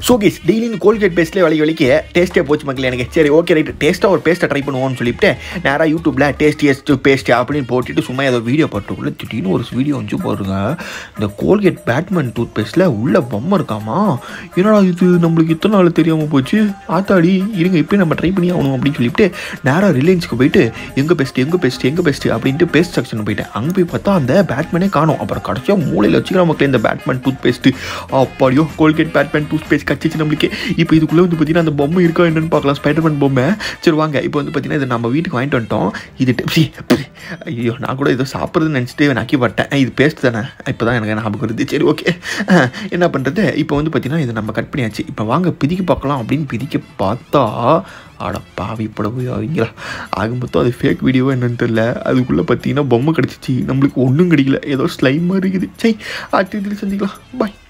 So கேஸ் daily இந்த Colgate பேஸ்ட்லேயே வலிக்க வலிக்க டேஸ்ட்டே போச்சு மக்கள் எனக்கு சரி ஓகே ரைட் டேஸ்ட்டாக ஒரு பேஸ்ட்டை ட்ரை பண்ணுவோம்னு சொல்லிட்டு நேராக யூடியூப்பில் டேஸ்டியஸ்ட் பேஸ்ட் அப்படின்னு போட்டுட்டு சும்மா ஏதோ வீடியோ போட்டுக்குள்ள திடீர்னு ஒரு வீடியோ வந்து பாருங்க இந்த கோல்கேட் பேட்மேன் டூத் பேஸ்ட்டில் உள்ள பொம்மை இருக்காமா என்னடா இது நம்மளுக்கு இத்தனை நாள் தெரியாமல் போச்சு ஆத்தாடி இருங்க இப்போ நம்ம ட்ரை பண்ணி ஆகணும் அப்படின்னு சொல்லிட்டு நேராக ரிலையன்ஸ்க்கு போயிட்டு எங்கே பெஸ்ட் எங்கே பெஸ்ட் எங்கே பெஸ்ட் அப்படின்ட்டு பேஸ்ட் செக்ஷன் போயிட்டேன் அங்கே போய் பார்த்தா அந்த பேட்மேனே காணும் அப்புறம் கடைசியாக மூலையில் வச்சுக்கிற மக்களே இந்த பேட்மேன் டூத் பேஸ்ட்டு அப்படியோ கோல்கேட் பேட்மேன் டூத் பேஸ்ட் கச்சிச்சு நம்மளுக்கு இப்போ இதுக்குள்ளே வந்து பார்த்தீங்கன்னா அந்த பொம்மை இருக்கா என்னன்னு பார்க்கலாம் ஸ்பைடர்மேன் பொம்மை சரி வாங்க இப்போ வந்து பார்த்தீங்கன்னா இது நம்ம வீட்டுக்கு வாங்கிட்டு வந்துட்டோம் இது சி, ப்ரி. ஐயோ நான் கூட ஏதோ சாப்பிட்றதுன்னு நினச்சிட்டு நக்கி பட்டேன் இது பேஸ்ட் தானே இப்போ தான் எனக்கு ஞாபகம் வருது சரி ஓகே என்ன பண்ணுறது இப்போ வந்து பார்த்தீங்கன்னா இது நம்ம கட் பண்ணியாச்சு இப்போ வாங்க பிதிக்க பார்க்கலாம் அப்படின்னு பிதிக்க பார்த்தா அட பாவி படவு அவங்களா ஆக மொத்தம் அது ஃபேக் வீடியோ என்னன்னு தெரியல அதுக்குள்ளே பார்த்தீங்கன்னா பொம்மை கிடச்சிச்சு நம்மளுக்கு ஒன்றும் கிடைக்கல ஏதோ ஸ்லைமாக இருக்குது சரி அடுத்த இதில் சந்திக்கலாம் பாய்